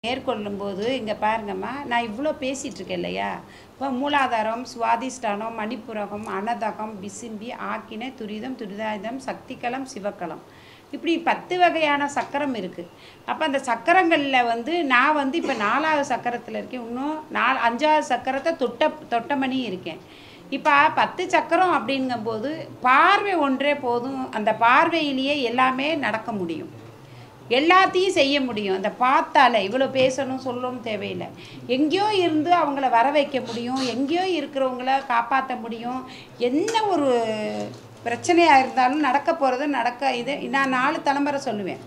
மேற்கொள்ளும்போது இங்கே பாருங்கம்மா நான் இவ்வளோ பேசிகிட்டு இருக்கேன் இல்லையா இப்போ மூலாதாரம் சுவாதிஷ்டானம் மணிப்புரகம் அனதகம் விசும்பி ஆக்கினை துரிதம் துரிதாயுதம் சக்திகளம் சிவக்களம் இப்படி பத்து வகையான சக்கரம் இருக்குது அப்போ அந்த சக்கரங்களில் வந்து நான் வந்து இப்போ நாலாவது சக்கரத்தில் இருக்கேன் இன்னும் நாலு அஞ்சாவது சக்கரத்தை தொட்ட தொட்டமணி இருக்கேன் இப்போ பத்து சக்கரம் அப்படிங்கும்போது பார்வை ஒன்றே போதும் அந்த பார்வையிலேயே எல்லாமே நடக்க முடியும் எல்லாத்தையும் செய்ய முடியும் அந்த பார்த்தால இவ்வளோ பேசணும் சொல்லணும் தேவையில்லை எங்கேயோ இருந்து அவங்கள வர வைக்க முடியும் எங்கேயோ இருக்கிறவங்கள காப்பாற்ற முடியும் என்ன ஒரு பிரச்சனையாக இருந்தாலும் நடக்க போகிறது நடக்க இது நான் நாலு தலைமுறை சொல்லுவேன்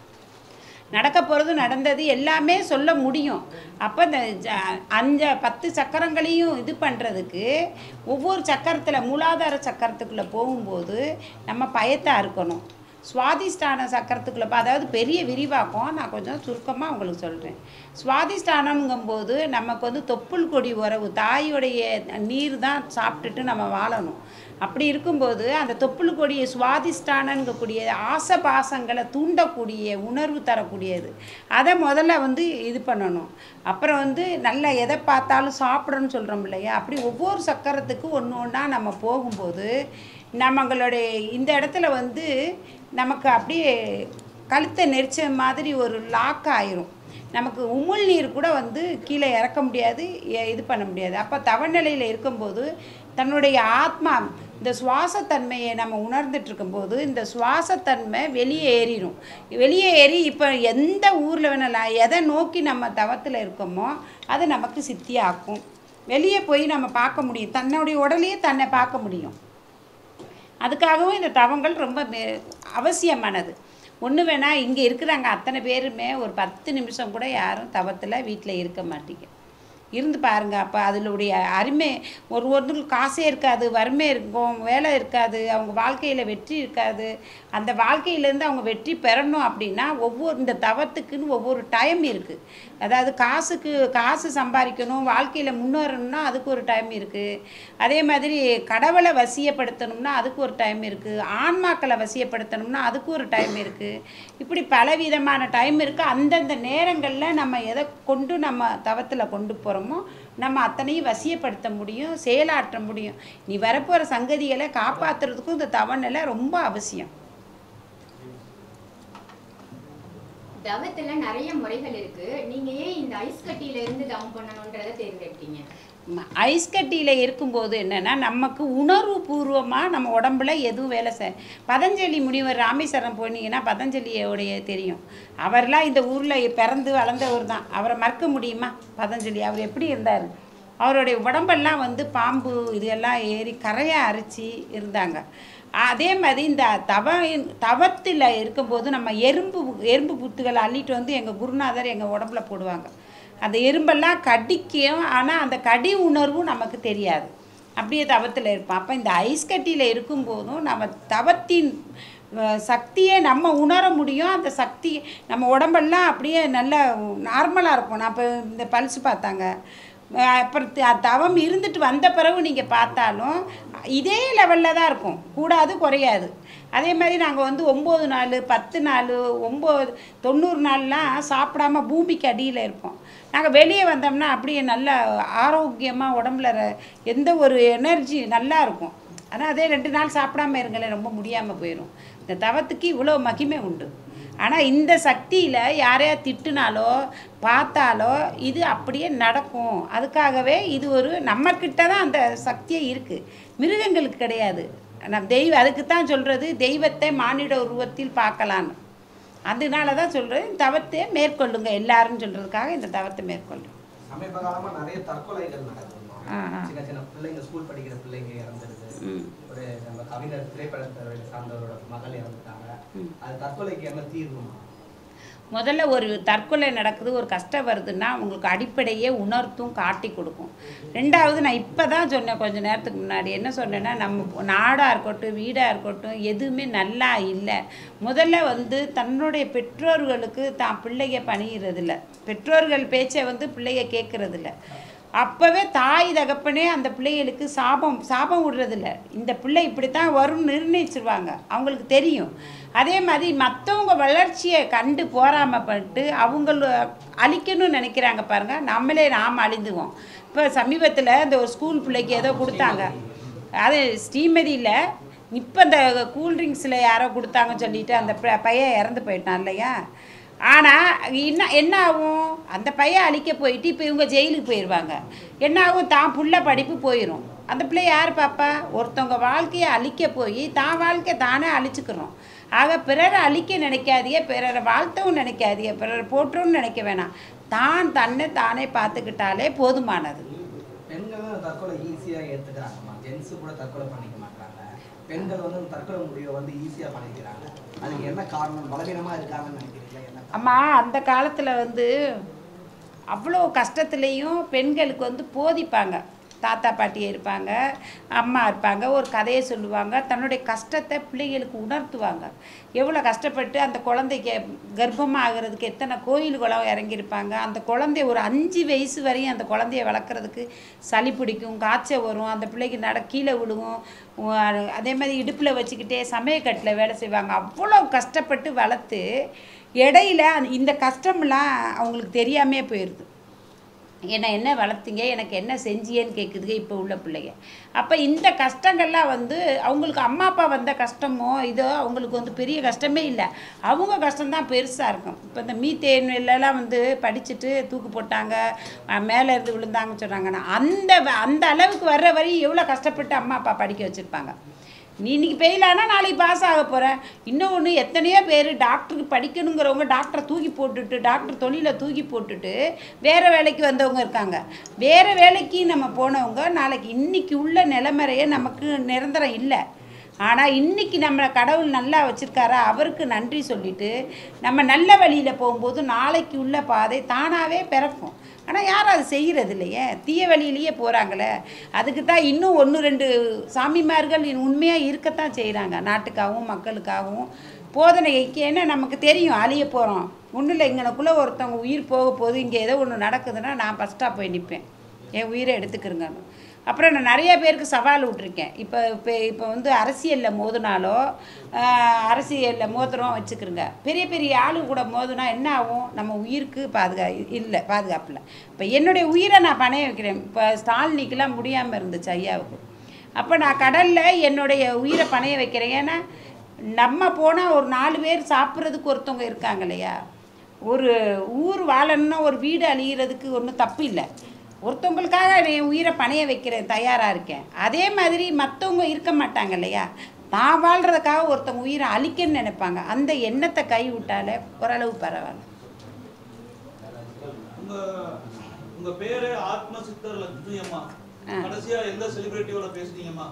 நடக்க போகிறது நடந்தது எல்லாமே சொல்ல முடியும் அப்போ இந்த ஜ- அஞ்சு பத்து சக்கரங்களையும் இது பண்ணுறதுக்கு ஒவ்வொரு சக்கரத்தில் மூலாதார சக்கரத்துக்குள்ளே போகும்போது நம்ம பயத்தா இருக்கணும் சுவாதிஷ்டான சக்கரத்துக்குள்ளே போ- அதாவது பெரிய விரிவாக்கம் நான் கொஞ்சம் சுருக்கமாக உங்களுக்கு சொல்கிறேன் சுவாதிஷ்டானம்ங்கும்போது நமக்கு வந்து தொப்புள் கொடி உறவு தாயுடைய நீர் தான் சாப்பிட்டுட்டு நம்ம வாழணும் அப்படி இருக்கும்போது அந்த தொப்புள் கொடிய சுவாதிஷ்டானங்கக்கூடிய ஆசபாசங்களை தூண்டக்கூடிய உணர்வு தரக்கூடியது அதை முதல்ல வந்து இது பண்ணணும் அப்புறம் வந்து நல்ல எதை பார்த்தாலும் சாப்பிடணும்னு சொல்கிறோம் இல்லையா அப்படி ஒவ்வொரு சக்கரத்துக்கு ஒன்று ஒன்றா நம்ம போகும்போது நம்மளுடைய இந்த இடத்துல வந்து நமக்கு அப்படியே கழுத்தை நெரிச்ச மாதிரி ஒரு லாக் ஆயிரும் நமக்கு உமிழ் நீர் கூட வந்து கீழே இறக்க முடியாது எ- இது பண்ண முடியாது அப்போ தவநிலையில் இருக்கும்போது தன்னுடைய ஆத்மா இந்த சுவாசத்தன்மையை நம்ம உணர்ந்துட்டு இருக்கும்போது இந்த சுவாசத்தன்மை வெளியே ஏறிடும் வெளியே ஏறி இப்போ எந்த ஊரில் வேணாலும் எதை நோக்கி நம்ம தவத்தில் இருக்கோமோ அது நமக்கு சித்தியாக்கும் வெளியே போய் நம்ம பார்க்க முடியும் தன்னுடைய உடலையே தன்னை பார்க்க முடியும் அதுக்காகவும் இந்த தவங்கள் ரொம்ப மே- அவசியமானது ஒன்று வேணால் இங்கே இருக்கிறாங்க அத்தனை பேருமே ஒரு பத்து நிமிஷம் கூட யாரும் தவத்தில் வீட்டில் இருக்க மாட்டீங்க இருந்து பாருங்க அப்போ அதனுடைய அருமை ஒரு ஒருத்தருக்கு காசே இருக்காது வறுமை இருக்கும் வேலை இருக்காது அவங்க வாழ்க்கையில் வெற்றி இருக்காது அந்த வாழ்க்கையிலேருந்து அவங்க வெற்றி பெறணும் அப்படின்னா ஒவ்வொரு இந்த தவத்துக்குன்னு ஒவ்வொரு டைம் இருக்குது அதாவது காசுக்கு காசு சம்பாதிக்கணும் வாழ்க்கையில் முன்னேறணும்னா அதுக்கு ஒரு டைம் இருக்குது அதே மாதிரி கடவுளை வசியப்படுத்தணும்னா அதுக்கு ஒரு டைம் இருக்குது ஆன்மாக்களை வசியப்படுத்தணும்னா அதுக்கு ஒரு டைம் இருக்குது இப்படி பலவிதமான டைம் இருக்குது அந்தந்த நேரங்களில் நம்ம எதை கொண்டு நம்ம தவத்தில் கொண்டு போகிறோமோ நம்ம அத்தனையும் வசியப்படுத்த முடியும் செயலாற்ற முடியும் நீ வரப்போகிற சங்கதிகளை காப்பாற்றுறதுக்கும் இந்த தவநிலை ரொம்ப அவசியம் தவத்துல நிறைய முறைகள் இருக்கு நீங்க ஏன் இந்த ஐஸ் கட்டியில இருந்து தவம் பண்ணணும்ன்றத தேர்ந்தெடுத்தீங்க ம- ஐஸ் கட்டியில் இருக்கும்போது என்னென்னா நமக்கு உணர்வு பூர்வமாக நம்ம உடம்புல எதுவும் வேலை செய் பதஞ்சலி முனிவர் ராமேஸ்வரம் போனீங்கன்னா பதஞ்சலியோடைய தெரியும் அவர்லாம் இந்த ஊரில் பிறந்து வளர்ந்தவர் தான் அவரை மறக்க முடியுமா பதஞ்சலி அவர் எப்படி இருந்தார் அவருடைய உடம்பெல்லாம் வந்து பாம்பு இதெல்லாம் ஏறி கரையாக அரிச்சு இருந்தாங்க அதே மாதிரி இந்த தவ தவத்தில் இருக்கும்போது நம்ம எறும்பு எறும்பு புத்துகளை அள்ளிட்டு வந்து எங்கள் குருநாதர் எங்கள் உடம்புல போடுவாங்க அந்த எறும்பெல்லாம் கடிக்கும் ஆனால் அந்த கடி உணர்வும் நமக்கு தெரியாது அப்படியே தவத்தில் இருப்போம் அப்போ இந்த ஐஸ் கட்டியில் இருக்கும்போதும் நம்ம தவத்தின் அஹ், சக்தியை நம்ம உணர முடியும் அந்த சக்தி நம்ம உடம்பெல்லாம் அப்படியே நல்ல நார்மலாக இருக்கும் நான் இப்போ இந்த பல்ஸ் பார்த்தாங்க அஹ், அப்புறம் த- தவம் இருந்துட்டு வந்த பிறகு நீங்கள் பார்த்தாலும் இதே லெவலில் தான் இருக்கும் கூடாது குறையாது அதே மாதிரி நாங்கள் வந்து ஒம்பது நாள் பத்து நாள் ஒம்பது தொண்ணூறு நாள்லாம் சாப்பிடாம பூமிக்கு அடியில் இருப்போம் நாங்கள் வெளியே வந்தோம்னா அப்படியே நல்ல ஆரோக்கியமாக உடம்புல ர- எந்த ஒரு எனர்ஜி நல்லா இருக்கும் ஆனால் அதே ரெண்டு நாள் சாப்பிடாம இருங்களேன் ரொம்ப முடியாமல் போயிடும் இந்த தவத்துக்கு இவ்வளோ மகிமை உண்டு ஆனால் இந்த சக்தியில் யாரையா திட்டுனாலோ பார்த்தாலோ இது அப்படியே நடக்கும் அதுக்காகவே இது ஒரு நம்மக்கிட்ட தான் அந்த சக்தியே இருக்குது மிருகங்களுக்கு கிடையாது நம் தெய்வம் அதுக்கு தான் சொல்கிறது தெய்வத்தை மானிட உருவத்தில் பார்க்கலான்னு அதனால தான் சொல்கிறேன் தவத்தை மேற்கொள்ளுங்க எல்லாரும் சொல்கிறதுக்காக இந்த தவத்தை மேற்கொள்ளும் சமீப காலமா நிறைய தற்கொலைகள் நடக்குது ஆ, ஆ. சின்ன சின்ன பிள்ளைங்க ஸ்கூல் படிக்கிற பிள்ளைங்க இறந்துருது ம் ஒரு நம்ம கவிஞர் திரைப்படத்தை சார்ந்தவரோட மகள் இறந்துட்டாங்க ம். அது தற்கொலைக்கு என்ன தீர்வுமா முதல்ல ஒரு தற்கொலை நடக்குது ஒரு கஷ்டம் வருதுன்னா உங்களுக்கு அடிப்படையே உணர்த்தும் காட்டி கொடுக்கும் ரெண்டாவது நான் இப்போ தான் சொன்னேன் கொஞ்ச நேரத்துக்கு முன்னாடி என்ன சொன்னேன்னா நம்ம நாடாக இருக்கட்டும் வீடாக இருக்கட்டும் எதுவுமே நல்லா இல்லை முதல்ல வந்து தன்னுடைய பெற்றோர்களுக்கு தான் பிள்ளைங்க பணிகிறதில்ல பெற்றோர்கள் பேச்சை வந்து பிள்ளைங்க கேட்கறதில்ல அப்போவே தாய் தகப்பனே அந்த பிள்ளைகளுக்கு சாபம் சாபம் விடுறதில்ல இந்த பிள்ளை இப்படித்தான் வரும்னு நிர்ணயிச்சிருவாங்க அவங்களுக்கு தெரியும் அதே மாதிரி மற்றவங்க வளர்ச்சியை கண்டு போராமப்பட்டு அவங்கள அழிக்கணும்னு நினைக்கிறாங்க பாருங்க நம்மளே நாம் அழிந்துவோம் இப்போ சமீபத்தில் இந்த ஒரு ஸ்கூல் பிள்ளைக்கு ஏதோ கொடுத்தாங்க அது ஸ்ரீமதியில் இப்போ இந்த கூல்ட்ரிங்க்ஸில் யாரோ கொடுத்தாங்கன்னு சொல்லிட்டு அந்த ப- பையன் இறந்து போயிட்டான் இல்லையா ஆனால் என்ன என்ன ஆகும் அந்த பையன் அழிக்க போயிட்டு இப்போ இவங்க ஜெயிலுக்கு போயிடுவாங்க என்ன ஆகும் தான் புள்ள படிப்பு போயிடும் அந்த பிள்ளை யார் பாப்பா ஒருத்தவங்க வாழ்க்கையை அழிக்க போய் தான் வாழ்க்கை தானே அழிச்சுக்கிறோம் ஆக பிறரை அழிக்க நினைக்காதீங்க பிறரை வாழ்த்தவும் நினைக்காதீங்க பிறரை போற்றவும் நினைக்க வேணாம் தான் தன்னை தானே பார்த்துக்கிட்டாலே போதுமானது பெண்களும் தற்கொலை ஈஸியா ஏத்துக்கிறாங்கம்மா ஜென்ஸ் கூட தற்கொலை பண்ணிக்க மாட்டாங்க பெண்கள் வந்து தற்கொலை முடிவை வந்து ஈஸியா பண்ணிக்கிறாங்க அதுக்கு என்ன காரணம் பலவீனமா இருக்காங்கன்னு நினைக்கிறீங்களா என்ன காரணம்? அம்மா அந்த காலத்தில் வந்து அவ்வளோ கஷ்டத்துலேயும் பெண்களுக்கு வந்து போதிப்பாங்க தாத்தா பாட்டி இருப்பாங்க அம்மா இருப்பாங்க ஒரு கதையை சொல்லுவாங்க தன்னுடைய கஷ்டத்தை பிள்ளைகளுக்கு உணர்த்துவாங்க எவ்வளோ கஷ்டப்பட்டு அந்த குழந்தைக்கு கர்ப்பமாக ஆகிறதுக்கு எத்தனை கோயில் குளம் இறங்கியிருப்பாங்க அந்த குழந்தைய ஒரு அஞ்சு வயசு வரையும் அந்த குழந்தைய வளர்க்குறதுக்கு சளி பிடிக்கும் காய்ச்சல் வரும் அந்த பிள்ளைக்கு நட கீழே விழுகும் உ- அதே மாதிரி இடுப்பில் வச்சுக்கிட்டே சமயக்கட்டில் வேலை செய்வாங்க அவ்வளோ கஷ்டப்பட்டு வளர்த்து இடையில அந்த- இந்த கஷ்டம்லாம் அவங்களுக்கு தெரியாமே போயிடுது என்னை என்ன வளர்த்தீங்க எனக்கு என்ன செஞ்சியேன்னு கேட்குதுங்க இப்போ உள்ள பிள்ளைங்க அப்போ இந்த கஷ்டங்கள்லாம் வந்து அவங்களுக்கு அம்மா அப்பா வந்த கஷ்டமோ இதோ அவங்களுக்கு வந்து பெரிய கஷ்டமே இல்லை அவங்க கஷ்டம்தான் பெருசாக இருக்கும் இப்போ இந்த மீத்தேன் எல்லாம் வந்து படிச்சுட்டு தூக்கு போட்டாங்க அஹ் மேலே இருந்து விழுந்தாங்கன்னு சொன்னாங்கன்னா அந்த வ- அந்த அளவுக்கு வர்ற வரையும் எவ்வளோ கஷ்டப்பட்டு அம்மா அப்பா படிக்க வச்சுருப்பாங்க நீ இன்னைக்கு ஃபெயில் ஆனால் நாளைக்கு பாஸ் ஆக போகிற இன்னொன்று எத்தனையோ பேர் டாக்டருக்கு படிக்கணுங்கிறவங்க டாக்டரை தூக்கி போட்டுட்டு டாக்டர் தொழிலை தூக்கி போட்டுட்டு வேறு வேலைக்கு வந்தவங்க இருக்காங்க வேறு வேலைக்கு நம்ம போனவங்க நாளைக்கு இன்னைக்கு உள்ள நிலைமறையே நமக்கு நிரந்தரம் இல்லை ஆனால் இன்னைக்கு நம்மளை கடவுள் நல்லா வச்சுருக்காரா அவருக்கு நன்றி சொல்லிட்டு நம்ம நல்ல வழியில் போகும்போது நாளைக்கு உள்ள பாதை தானாகவே பிறக்கும் ஆனால் யாரும் அது செய்கிறது இல்லையே தீய வழியிலேயே போகிறாங்களே அதுக்கு தான் இன்னும் ஒன்று ரெண்டு சாமிமார்கள் உண்மையாக இருக்கத்தான் செய்கிறாங்க நாட்டுக்காகவும் மக்களுக்காகவும் போதனைக்கு ஏன்னா நமக்கு தெரியும் அழிய போகிறோம் ஒன்றும் இல்லை இங்கனக்குள்ளே ஒருத்தவங்க உயிர் போக போகுது இங்கே ஏதோ ஒன்று நடக்குதுன்னா நான் ஃபஸ்ட்டாக போய் நிற்பேன் என் உயிரை எடுத்துக்கிறங்கன்னு அப்புறம் நான் நிறைய பேருக்கு சவால் விட்டுருக்கேன் இப்போ இப்போ இப்போ வந்து அரசியலில் மோதினாலோ ஆஹ், அரசியலில் மோதிரம் வச்சுக்கிறோங்க பெரிய பெரிய ஆளு கூட மோதினா என்ன ஆகும் நம்ம உயிருக்கு பாதுகா இல்லை பாதுகாப்பில் இப்போ என்னுடைய உயிரை நான் பணைய வைக்கிறேன் இப்போ ஸ்டாலினிக்கெலாம் முடியாமல் இருந்துச்சு ஐயாவுக்கு அப்போ நான் கடலில் என்னுடைய உயிரை பணைய வைக்கிறேன் ஏன்னா நம்ம போனால் ஒரு நாலு பேர் சாப்பிட்றதுக்கு ஒருத்தவங்க இருக்காங்க இல்லையா ஒரு ஊர் வாழணும்னா ஒரு வீடு அழிகிறதுக்கு ஒன்றும் தப்பு இல்லை ஒருத்தவங்களுக்காக நான் என் உயிரை பணைய வைக்கிறேன் தயாராக இருக்கேன் அதே மாதிரி மற்றவங்க இருக்க மாட்டாங்க இல்லையா தான் வாழ்கிறதுக்காக ஒருத்தவங்க உயிரை அழிக்கன்னு நினைப்பாங்க அந்த எண்ணத்தை கை விட்டாலே ஓரளவு பரவாயில்ல உங்க உங்க பேரு ஆத்ம சித்தர் லட்சுமி அம்மா ஆ. கடைசியா எந்த செலிபிரிட்டியோட பேசுனீங்கம்மா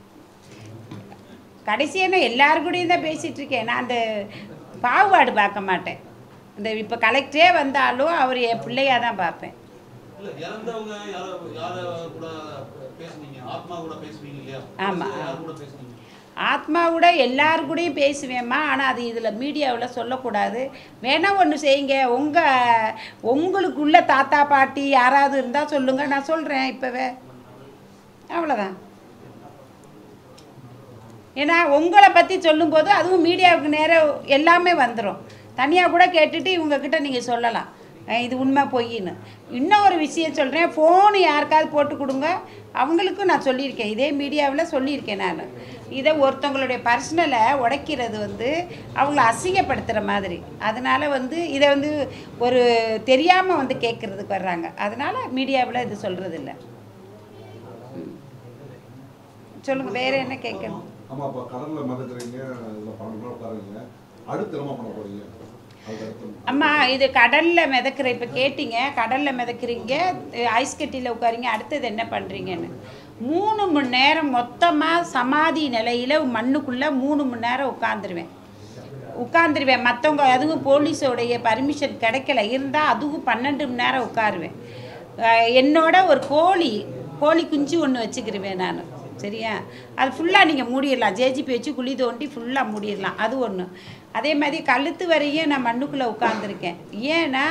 கடைசியாக நான் எல்லாரு கூடயும் தான் பேசிகிட்டு இருக்கேன் நான் அந்த பாகுபாடு பார்க்க மாட்டேன் இந்த இப்போ கலெக்டரே வந்தாலும் அவர் என் பிள்ளையாக தான் பார்ப்பேன் இல்ல இறந்தவங்க யார யார கூட பேசுனீங்க ஆத்மா கூட பேசுவீங்க இல்லையா ஆமா. கடைசியா யார் கூட பேசுனீங்க ஆத்மா கூட எல்லாரு கூடயும் பேசுவேம்மா ஆனால் அது இதில் மீடியாவில் சொல்லக்கூடாது வேணா ஒன்று செய்யுங்க உங்கள் உங்களுக்குள்ள தாத்தா பாட்டி யாராவது இருந்தால் சொல்லுங்கள் நான் சொல்கிறேன் இப்போவே அவ்வளோதான் ஏன்னா உங்களை பற்றி சொல்லும்போது அதுவும் மீடியாவுக்கு நேரம் எல்லாமே வந்துடும் தனியாக கூட கேட்டுட்டு இவங்கக்கிட்ட நீங்கள் சொல்லலாம் அஹ் இது உண்மை பொய்ன்னு இன்னும் ஒரு விஷயம் சொல்கிறேன் ஃபோனு யாருக்காவது போட்டு கொடுங்க அவங்களுக்கும் நான் சொல்லியிருக்கேன் இதே மீடியாவில் சொல்லியிருக்கேன் நான் இதை ஒருத்தவங்களுடைய பர்சனலை உடைக்கிறது வந்து அவங்கள அசிங்கப்படுத்துகிற மாதிரி அதனால் வந்து இதை வந்து ஒரு தெரியாமல் வந்து கேட்குறதுக்கு வர்றாங்க அதனால் மீடியாவில் இது சொல்கிறது இல்லை சொல்லுங்கள் வேறு என்ன கேட்கணும் ஆமா அப்ப கடல்ல மிதக்குறீங்க இதுல பன்னெண்டு நாள் உட்காருங்க அடுத்து என்ன பண்ண போறீங்க அதுக்கு அடுத்து அம்மா இது கடலில் மிதக்கிற இப்போ கேட்டிங்க கடலில் மிதக்குறீங்க அஹ் ஐஸ் கட்டியில் உட்காரிங்க அடுத்தது என்ன பண்ணுறீங்கன்னு மூணு மணி நேரம் மொத்தமாக சமாதி நிலையில் மண்ணுக்குள்ளே மூணு மணி நேரம் உட்காந்துருவேன் உட்காந்துருவேன் மற்றவங்க அதுவும் போலீஸோடைய பர்மிஷன் கிடைக்கல இருந்தால் அதுவும் பன்னெண்டு மணி நேரம் உட்காருவேன் அஹ் என்னோட ஒரு கோழி கோழி குஞ்சு ஒன்று வச்சுக்கிருவேன் நான் சரியா அது ஃபுல்லாக நீங்கள் மூடிடலாம் ஜேஜிபி வச்சு குழி தோண்டி ஃபுல்லாக மூடிடலாம் அது ஒன்று அதே மாதிரி கழுத்து வரையும் நான் மண்ணுக்குள்ளே உட்காந்துருக்கேன் ஏன்னா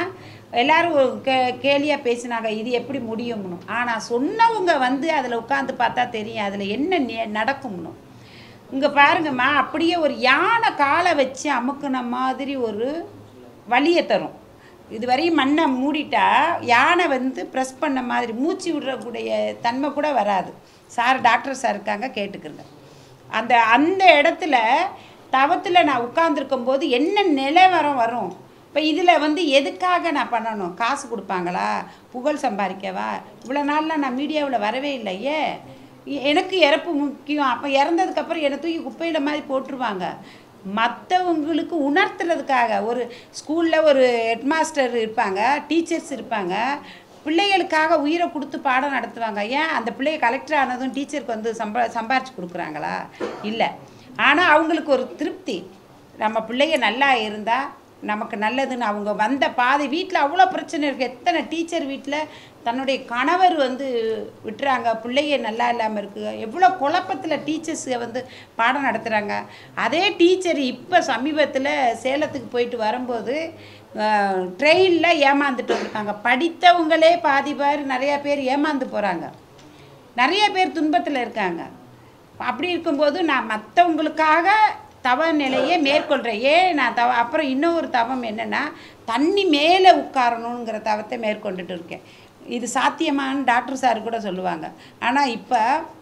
எல்லாரும் கே கேலியாக பேசினாங்க இது எப்படி முடியும்னு ஆனால் சொன்னவங்க வந்து அதில் உட்காந்து பார்த்தா தெரியும் அதில் என்ன நெ- நடக்கும்னு இங்கே பாருங்கம்மா அப்படியே ஒரு யானை காலை வச்சு அமுக்குன மாதிரி ஒரு வலியை தரும் இதுவரையும் மண்ணை மூடிட்டா யானை வந்து ப்ரெஸ் பண்ண மாதிரி மூச்சு விடுறக்கூடிய தன்மை கூட வராது சார் டாக்டர் சார் இருக்காங்க கேட்டுக்கிறங்க அந்த அந்த இடத்துல தவத்தில் நான் உட்கார்ந்திருக்கும் போது என்ன நிலவரம் வரும் இப்போ இதில் வந்து எதுக்காக நான் பண்ணணும் காசு கொடுப்பாங்களா புகழ் சம்பாதிக்கவா இவ்வளோ நாளில் நான் மீடியாவில் வரவே இல்லையே எ- எனக்கு இறப்பு முக்கியம் அப்போ இறந்ததுக்கப்புறம் என்னை தூக்கி குப்பையில் மாதிரி போட்டுருவாங்க மற்றவங்களுக்கு உணர்த்துறதுக்காக ஒரு ஸ்கூலில் ஒரு ஹெட்மாஸ்டர் இருப்பாங்க டீச்சர்ஸ் இருப்பாங்க பிள்ளைகளுக்காக உயிரை கொடுத்து பாடம் நடத்துவாங்க ஏன் அந்த பிள்ளைய கலெக்டர் ஆனதும் டீச்சருக்கு வந்து சம்பா சம்பாரிச்சு கொடுக்குறாங்களா இல்லை ஆனால் அவங்களுக்கு ஒரு திருப்தி நம்ம பிள்ளைங்க நல்லா இருந்தால் நமக்கு நல்லதுன்னு அவங்க வந்த பாதை வீட்டில் அவ்வளோ பிரச்சனை இருக்குது எத்தனை டீச்சர் வீட்டில் தன்னுடைய கணவர் வந்து விட்டுறாங்க பிள்ளைங்க நல்லா இல்லாமல் இருக்குது எவ்வளோ குழப்பத்தில் டீச்சர்ஸ் வந்து பாடம் நடத்துகிறாங்க அதே டீச்சர் இப்போ சமீபத்தில் சேலத்துக்கு போயிட்டு வரும்போது ட்ரெயினில் ஏமாந்துட்டு வந்திருக்காங்க படித்தவங்களே பாதி பேர் நிறையா பேர் ஏமாந்து போகிறாங்க நிறைய பேர் துன்பத்தில் இருக்காங்க அப்படி இருக்கும்போது நான் மற்றவங்களுக்காக தவ நிலையை மேற்கொள்கிறேன் ஏன் நான் தவ அப்புறம் இன்னொரு தவம் என்னென்னா தண்ணி மேலே உட்காரணுங்கிற தவத்தை மேற்கொண்டுட்டு இருக்கேன் இது சாத்தியமான்னு டாக்டர் சார் கூட சொல்லுவாங்க ஆனால் இப்போ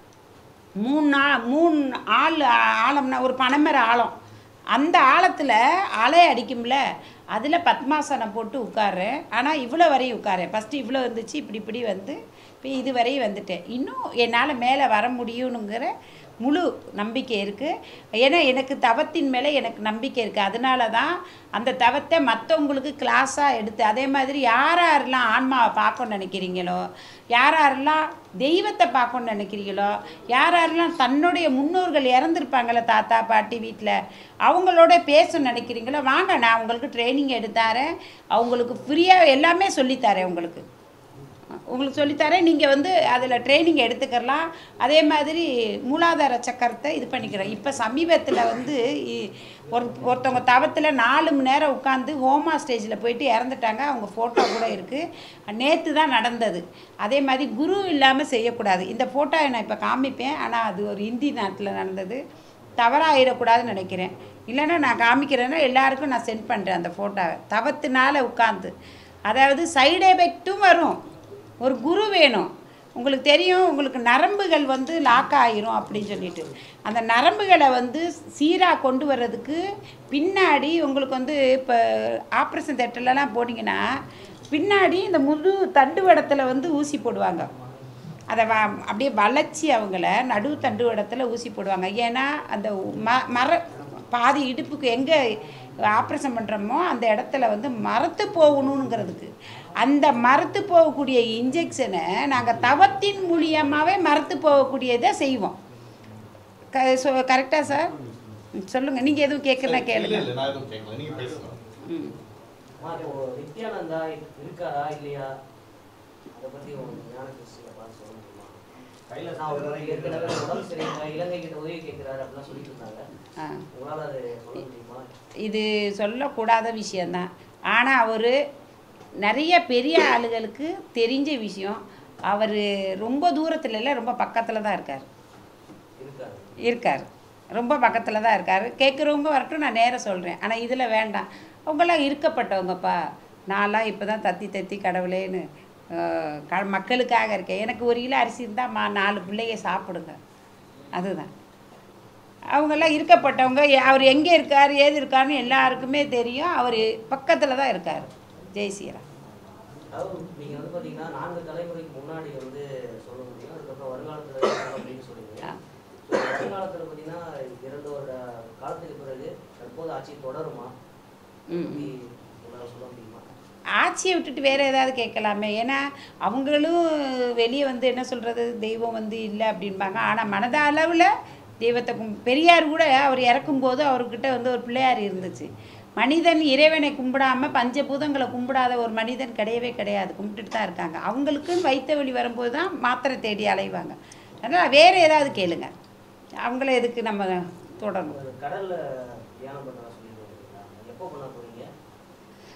மூணு நா மூணு ஆள் ஆழம்னா ஒரு பனைமர ஆழம் அந்த ஆழத்தில் அலை அடிக்கும்ல அதில் பத்மாசனம் போட்டு உட்கார்றேன் ஆனால் இவ்வளோ வரையும் உட்காரேன் ஃபஸ்ட்டு இவ்வளோ இருந்துச்சு இப்படி இப்படி வந்து இப்போ இது வரையும் வந்துட்டேன் இன்னும் என்னால் மேலே வர முடியும்னுங்கிற முழு நம்பிக்கை இருக்குது ஏன்னா எனக்கு தவத்தின் மேலே எனக்கு நம்பிக்கை இருக்குது அதனால தான் அந்த தவத்தை மற்றவங்களுக்கு கிளாஸாக எடுத்து அதே மாதிரி யார் யாரெல்லாம் ஆன்மாவை பார்க்கணும்னு நினைக்கிறீங்களோ யார் யாரெல்லாம் தெய்வத்தை பார்க்கணும்னு நினைக்கிறீங்களோ யார் யாரெல்லாம் தன்னுடைய முன்னோர்கள் இறந்துருப்பாங்களே தாத்தா பாட்டி வீட்டில் அவங்களோட பேசணும்னு நினைக்கிறீங்களோ வாங்க நான் உங்களுக்கு ட்ரைனிங் எடுத்தாரேன் அவங்களுக்கு ஃப்ரீயாக எல்லாமே சொல்லித்தரேன் உங்களுக்கு உங்களுக்கு சொல்லித்தரேன் நீங்கள் வந்து அதில் ட்ரைனிங் எடுத்துக்கலாம் அதே மாதிரி மூலாதார சக்கரத்தை இது பண்ணிக்கிறோம் இப்போ சமீபத்தில் வந்து இ- ஒரு ஒருத்தவங்க தவத்தில் நாலு மணி நேரம் உட்காந்து ஹோமா ஸ்டேஜில் போயிட்டு இறந்துட்டாங்க அவங்க ஃபோட்டோ கூட இருக்குது நேற்று தான் நடந்தது அதே மாதிரி குரு இல்லாமல் செய்யக்கூடாது இந்த ஃபோட்டோ நான் இப்போ காமிப்பேன் ஆனால் அது ஒரு இந்தி நாட்டில் நடந்தது தவறாயிடக்கூடாதுன்னு நினைக்கிறேன் இல்லைன்னா நான் காமிக்கிறேன்னா எல்லாருக்கும் நான் சென்ட் பண்ணுறேன் அந்த ஃபோட்டோவை தவத்தினால உட்காந்து அதாவது சைடு எஃபெக்ட்டும் வரும் ஒரு குரு வேணும் உங்களுக்கு தெரியும் உங்களுக்கு நரம்புகள் வந்து லாக் ஆயிரும் அப்படின்னு சொல்லிட்டு அந்த நரம்புகளை வந்து சீராக கொண்டு வர்றதுக்கு பின்னாடி உங்களுக்கு வந்து இப்போ ஆப்ரேஷன் தேட்டர்லலாம் போனீங்கன்னா பின்னாடி இந்த முழு தண்டுவடத்தில் வந்து ஊசி போடுவாங்க அதை வ அப்படியே வளைச்சி அவங்கள நடு தண்டு இடத்துல ஊசி போடுவாங்க ஏன்னா அந்த ம மர பாதி இடுப்புக்கு எங்கே ஆப்ரேஷன் பண்ணுறோமோ அந்த இடத்துல வந்து மரத்து போகணுங்கிறதுக்கு அந்த மரத்து போகக்கூடிய இன்ஜெக்ஷனை நாங்கள் தவத்தின் மூலியமாகவே மரத்து போகக்கூடியதை செய்வோம் க சொ கரெக்டாக சார் சொல்லுங்கள் நீங்கள் எதுவும் கேட்குறதா இல்ல, கேளுங்க இல்ல, நான் எதுவும் கேட்கல. நீங்க பேசுங்க. ம் அம்மா, இப்போ நித்யானந்தா இருக்காரா இல்லையா அதை பத்தி உங்க ஞான கிறிஸ்துவ பார்த்து சொல்ல முடியுமா நான் அவர் ஏற்கனவே உடம்பு சரியில்லை இலங்கை கிட்ட உதவி கேட்கிறாரு அப்படிலாம் சொல்லிட்டு இருந்தாங்க ஆ உங்களால அதை சொல்ல முடியுமா இது சொல்லக்கூடாத விஷயந்தான் ஆனால் அவர் நிறைய பெரிய ஆளுகளுக்கு தெரிஞ்ச விஷயம் அவர் ரொம்ப தூரத்தில் இல்லை ரொம்ப பக்கத்தில் தான் இருக்கார் இருக்காரு இருக்கார் ரொம்ப பக்கத்தில் தான் இருக்கார் கேட்குறவங்க வரட்டும் நான் நேராக சொல்கிறேன் ஆனால் இதில் வேண்டாம் அவங்களாம் இருக்கப்பட்டவங்கப்பா நான்லாம் இப்போ தான் தத்தி தத்தி கடவுளேன்னு அஹ், க மக்களுக்காக இருக்கேன் எனக்கு ஒரு கிலோ அரிசி இருந்தால் மா நாலு பிள்ளைங்க சாப்பிடுங்க அதுதான் அவங்கெல்லாம் இருக்கப்பட்டவங்க எ- அவர் எங்கே இருக்கார் ஏது இருக்காருன்னு எல்லாருக்குமே தெரியும் அவர் பக்கத்தில் தான் இருக்கார் ஜெய் ஸ்ரீராம் அதாவது நீங்க வந்து பாத்தீங்கன்னா நான்கு தலைமுறைக்கு முன்னாடி வந்து சொல்ல முடியும் அதுக்கப்புறம் வருங்காலத்துல சொல்லணும் அப்படின்னு சொல்லுவீங்க ஆ. So, வருங்காலத்துல பாத்தீங்கன்னா இரண்டு வருட காலத்துக்கு பிறகு தற்போது ஆட்சி தொடருமா ம் இப்படி உங்களால சொல்ல முடியுமா ஆட்சியை விட்டுட்டு வேறு ஏதாவது கேட்கலாமே ஏன்னா அவங்களும் வெளியே வந்து என்ன சொல்கிறது தெய்வம் வந்து இல்லை அப்படின்பாங்க ஆனால் மனத அளவில் தெய்வத்தை கும் பெரியார் கூட அவர் இறக்கும்போது அவர்கிட்ட வந்து ஒரு பிள்ளையார் இருந்துச்சு மனிதன் இறைவனை கும்பிடாம பஞ்சபூதங்களை கும்பிடாத ஒரு மனிதன் கிடையவே கிடையாது கும்பிட்டுட்டு தான் இருக்காங்க அவங்களுக்குன்னு வைத்த வழி வரும்போது தான் மாத்திரை தேடி அலைவாங்க அதனால் வேறு ஏதாவது கேளுங்க அவங்கள எதுக்கு நம்ம தொடரணும் ஒரு கடல்ல தியானம் பண்ண சொல்லியிருக்கீங்களா எப்போ பண்ண போறீங்க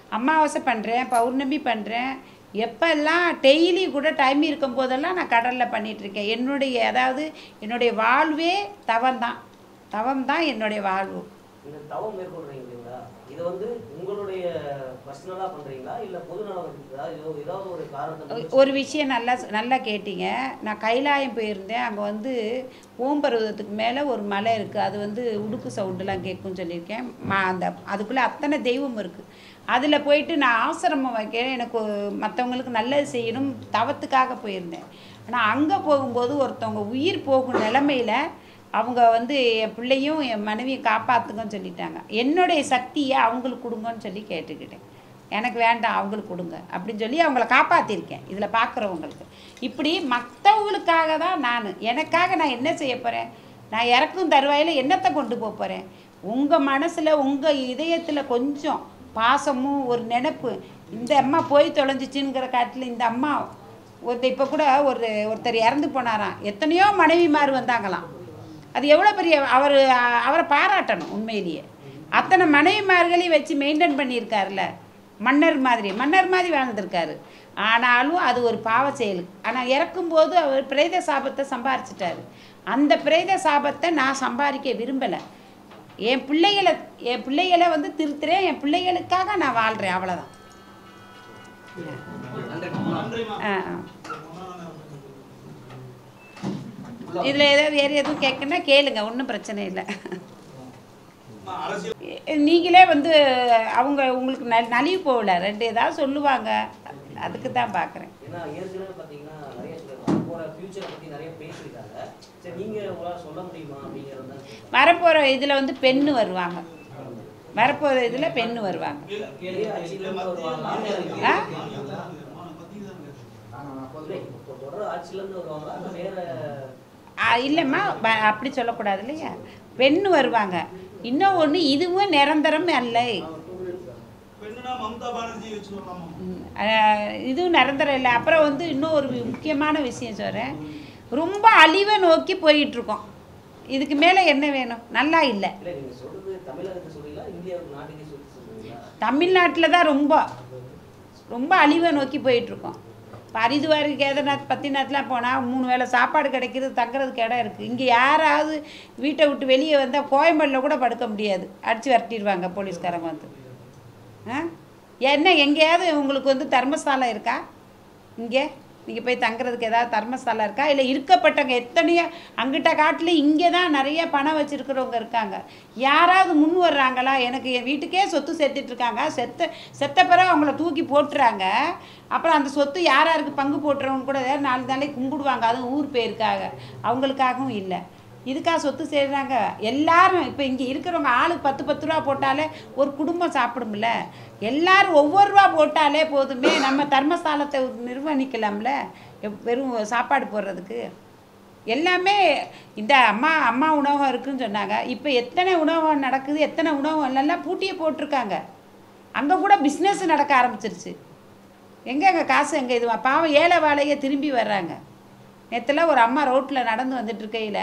அமாவாசை பண்ணுறேன் பௌர்ணமி பண்ணுறேன் எப்பெல்லாம் டெய்லி கூட டைம் இருக்கும் போதெல்லாம் நான் கடலில் பண்ணிகிட்ருக்கேன் என்னுடைய அதாவது என்னுடைய வாழ்வே தவம் தான் தவம் தான் என்னுடைய வாழ்வு இந்த தவம் மேற்கொள்றீங்க இல்லைங்களா இது வந்து உங்களுடைய பர்சனலா பண்றீங்களா இல்ல பொது நலனுக்கு ஏதாவது ஏதாவது ஒரு காரணத்தை முன்னிட்டு ஒரு விஷயம் நல்லா நல்லா கேட்டீங்க நான் கைலாயம் போயிருந்தேன் அங்கே வந்து ஓம்பருவதத்துக்கு மேலே ஒரு மலை இருக்குது அது வந்து உடுக்கு சவுண்டுலாம் கேட்கும்னு சொல்லியிருக்கேன் மா அந்த அதுக்குள்ளே அத்தனை தெய்வம் இருக்குது அதில் போயிட்டு நான் ஆசிரமம் வைக்கிறேன் எனக்கு மற்றவங்களுக்கு நல்லது செய்யணும் தவத்துக்காக போயிருந்தேன் ஆனால் அங்கே போகும்போது ஒருத்தவங்க உயிர் போகும் நிலமையில அவங்க வந்து என் பிள்ளையும் என் மனைவியும் காப்பாற்றுங்கன்னு சொல்லிட்டாங்க என்னுடைய சக்தியை அவங்களுக்கு கொடுங்கன்னு சொல்லி கேட்டுக்கிட்டேன் எனக்கு வேண்டாம் அவங்களுக்கு கொடுங்க அப்படின்னு சொல்லி அவங்கள காப்பாற்றிருக்கேன் இதில் பார்க்குறவங்களுக்கு இப்படி மற்றவங்களுக்காக தான் நான் எனக்காக நான் என்ன செய்ய போகிறேன் நான் இறக்கும் தருவாயில் என்னத்தை கொண்டு போக போகிறேன் உங்கள் மனசில் உங்கள் இதயத்தில் கொஞ்சம் பாசமும் ஒரு நினைப்பு இந்த அம்மா போய் தொலைஞ்சிச்சுங்கிற காட்டில் இந்த அம்மா ஒருத்தர் இப்போ கூட ஒரு ஒருத்தர் இறந்து போனாராம் எத்தனையோ மனைவிமார் வந்தாங்களாம் அது எவ்வளோ பெரிய அவர் அவரை பாராட்டணும் உண்மையிலேயே அத்தனை மனைவிமார்களையும் வச்சு மெயின்டைன் பண்ணியிருக்காருல்ல மன்னர் மாதிரி மன்னர் மாதிரி வாழ்ந்திருக்காரு ஆனாலும் அது ஒரு பாவ செயல் ஆனால் இறக்கும்போது அவர் பிரேத சாபத்தை சம்பாரிச்சிட்டாரு அந்த பிரேத சாபத்தை நான் சம்பாதிக்க விரும்பலை என் பிள்ளைகளை என் பிள்ளைகளை வந்து திருத்துறேன் என் பிள்ளைகளுக்காக நான் வாழ்கிறேன் அவ்வளோதான் நன்றிம்மா ஆ ஆ இதில் ஏதாவது வேறு எதுவும் கேட்குன்னா கேளுங்க ஒன்றும் பிரச்சனை இல்லை அம்மா, அரசியல் நீங்களே வந்து அவங்க உங்களுக்கு ந நலிவு போகல ரெண்டு ஏதாவது சொல்லுவாங்க அதுக்கு தான் பார்க்குறேன் ஏன்னா ஏற்கனவே பாத்தீங்கன்னா நிறைய போற ஃபியூச்சரை பத்தி நிறைய பேசியிருக்காங்க சரி நீங்க உங்களால சொல்ல முடியுமா அப்படிங்கிறது தான் கேட்கிறேன். வரப்போகிற இதில் வந்து பெண்ணு வருவாங்க வரப்போகிற இதில் பெண்ணு வருவாங்க பெரிய ஆட்சியிலிருந்து வருவாங்களா ஆ? இல்லை, இப்போ தொடர் ஆட்சியில இருந்து வருவாங்களா இல்ல வேற ஆ, இல்லைம்மா ப- அப்படி சொல்லக்கூடாது இல்லையா பெண்ணு வருவாங்க இன்னும் ஒன்று இதுவும் நிரந்தரம் அல்ல பெண்ணுனா மம்தா பானர்ஜி வச்சு சொல்லலாமா ம், அஹ், இதுவும் நிரந்தரம் இல்லை அப்புறம் வந்து இன்னும் ஒரு முக்கியமான விஷயம் சொல்கிறேன் ரொம்ப அழிவை நோக்கி போயிட்டுருக்கோம் இதுக்கு மேலே என்ன வேணும் நல்லா இல்லை இல்ல நீங்க சொல்றது தமிழகத்துக்கு சொல்றீங்களா இந்தியாவுக்கு நாட்டுக்கே சொல்லி சொல்றீங்களா தமிழ்நாட்டில் தான் ரொம்ப ரொம்ப அழிவை நோக்கி போயிட்டுருக்கோம் இப்போ ஹரிதுவார் கேதார்நாத் பத்திநாத்லாம் போனால் மூணு வேளை சாப்பாடு கிடைக்கிறது தங்குறதுக்கு இடம் இருக்குது இங்கே யாராவது வீட்டை விட்டு வெளியே வந்தால் கோயம்பேடில் கூட படுக்க முடியாது அடித்து விரட்டிடுவாங்க போலீஸ்காரங்க வந்து ஆ என்ன எங்கேயாவது உங்களுக்கு வந்து தர்மசாலை இருக்கா இங்கே நீங்கள் போய் தங்குறதுக்கு ஏதாவது தர்மசாலை இருக்கா இல்லை இருக்கப்பட்டவங்க எத்தனையோ அங்கிட்ட காட்டில் இங்கே தான் நிறைய பணம் வச்சுருக்கிறவங்க இருக்காங்க யாராவது முன் வர்றாங்களா எனக்கு என் வீட்டுக்கே சொத்து சேர்த்துட்டு இருக்காங்க செத்த செத்த பிறகு அவங்கள தூக்கி போட்டுறாங்க அப்புறம் அந்த சொத்து யார் யாருக்கு பங்கு போட்டுறவங்க கூட நாலு நாளைக்கு கும்பிடுவாங்க அதுவும் ஊர் பேருக்காக அவங்களுக்காகவும் இல்லை இதுக்காக சொத்து செய்கிறாங்க எல்லாரும் இப்போ இங்கே இருக்கிறவங்க ஆளுக்கு பத்து பத்து ரூபா போட்டாலே ஒரு குடும்பம் சாப்பிடும்ல எல்லாரும் ஒவ்வொரு ரூபா போட்டாலே போதுமே நம்ம தர்மஸ்தானத்தை நிர்வகிக்கலாம்ல எப்- வெறும் சாப்பாடு போடுறதுக்கு எல்லாமே இந்த அம்மா அம்மா உணவகம் இருக்குன்னு சொன்னாங்க இப்போ எத்தனை உணவகம் நடக்குது எத்தனை உணவகம் எல்லாம் பூட்டியே போட்டிருக்காங்க அங்கே கூட பிஸ்னஸ் நடக்க ஆரம்பிச்சிருச்சு எங்கெங்க காசு எங்கே இது பாவம் ஏழை வாழையே திரும்பி வர்றாங்க நேற்றுலாம் ஒரு அம்மா ரோட்டில் நடந்து வந்துட்டு இருக்கையில்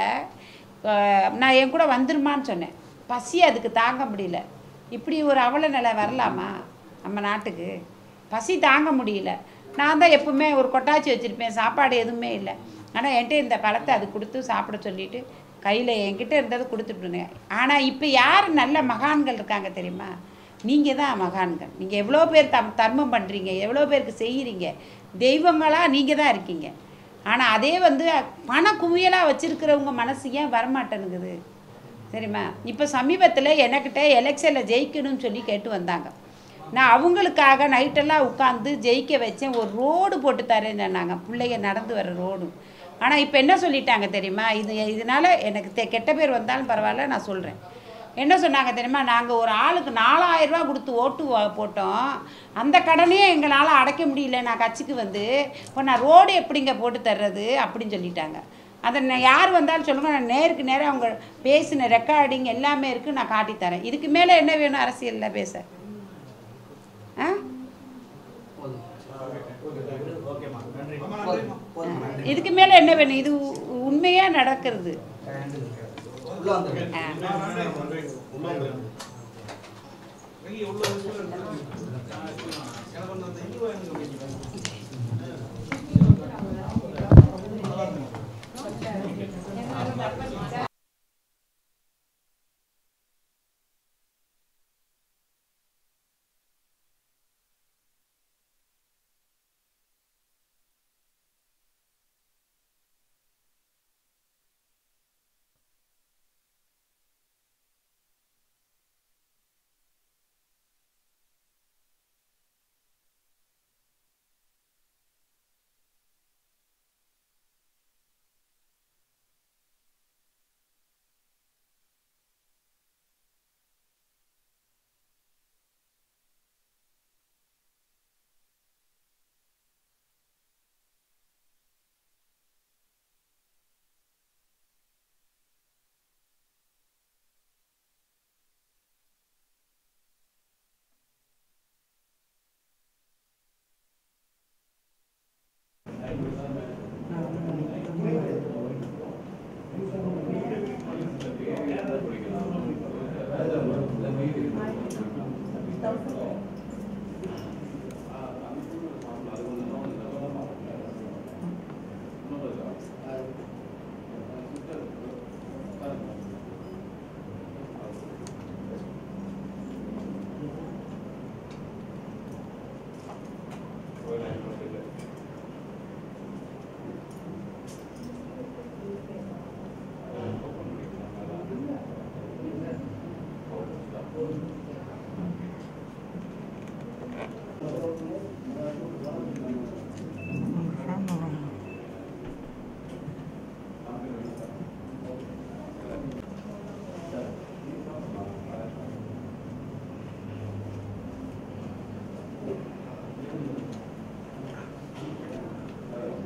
நான் என் கூட வந்துருமான்னு சொன்னேன் பசி அதுக்கு தாங்க முடியல இப்படி ஒரு அவல நிலை வரலாமா நம்ம நாட்டுக்கு பசி தாங்க முடியல நான் தான் எப்பவுமே ஒரு கொட்டாச்சி வச்சுருப்பேன் சாப்பாடு எதுவுமே இல்லை ஆனால் என்கிட்ட இந்த பழத்தை அது கொடுத்து சாப்பிட சொல்லிட்டு கையில் என்கிட்ட இருந்ததை கொடுத்துட்டுனேன் ஆனால் இப்போ யார் நல்ல மகான்கள் இருக்காங்க தெரியுமா நீங்கள் தான் மகான்கள் நீங்கள் எவ்வளோ பேர் தம் தர்மம் பண்ணுறீங்க எவ்வளோ பேருக்கு செய்கிறீங்க தெய்வங்களாக நீங்கள் தான் இருக்கீங்க ஆனால் அதே வந்து பண குவியலாக வச்சுருக்கிறவங்க மனசு ஏன் வரமாட்டேனுங்குது சரிம்மா இப்போ சமீபத்தில் எனக்கிட்ட எலெக்ஷனில் ஜெயிக்கணும்னு சொல்லி கேட்டு வந்தாங்க நான் அவங்களுக்காக நைட்டெல்லாம் உட்காந்து ஜெயிக்க வச்சேன் ஒரு ரோடு போட்டு தரேன்னு சொன்னாங்க பிள்ளைங்க நடந்து வர ரோடு ஆனால் இப்போ என்ன சொல்லிட்டாங்க தெரியுமா இது இதனால் எனக்கு தெ- கெட்ட பேர் வந்தாலும் பரவாயில்ல நான் சொல்கிறேன் என்ன சொன்னாங்க தெரியுமா நாங்கள் ஒரு ஆளுக்கு நாலாயிரம் ரூபாய் கொடுத்து ஓட்டு வா- போட்டோம் அந்த கடனையே எங்களால் அடைக்க முடியல நான் கட்சிக்கு வந்து இப்போ நான் ரோடு எப்படிங்க போட்டு தர்றது அப்படின்னு சொல்லிட்டாங்க அதை நான் யார் வந்தாலும் சொல்லுங்க நான் நேருக்கு நேராக அவங்க பேசின ரெக்கார்டிங் எல்லாமே இருக்குது நான் காட்டி தரேன் இதுக்கு மேலே என்ன வேணும் அரசியலில் பேச ஆ போதும் ஓகேம்மா நன்றிம்மா போதும் போதும் இதுக்கு மேலே என்ன வேணும் இது உ- உண்மையாக நடக்கிறது உள்ள வந்துருங்க ஆ உள்ள வந்துருங்க. எங்க உள்ள எனக்கு வந்து அந்த இது வேணுங்க Thank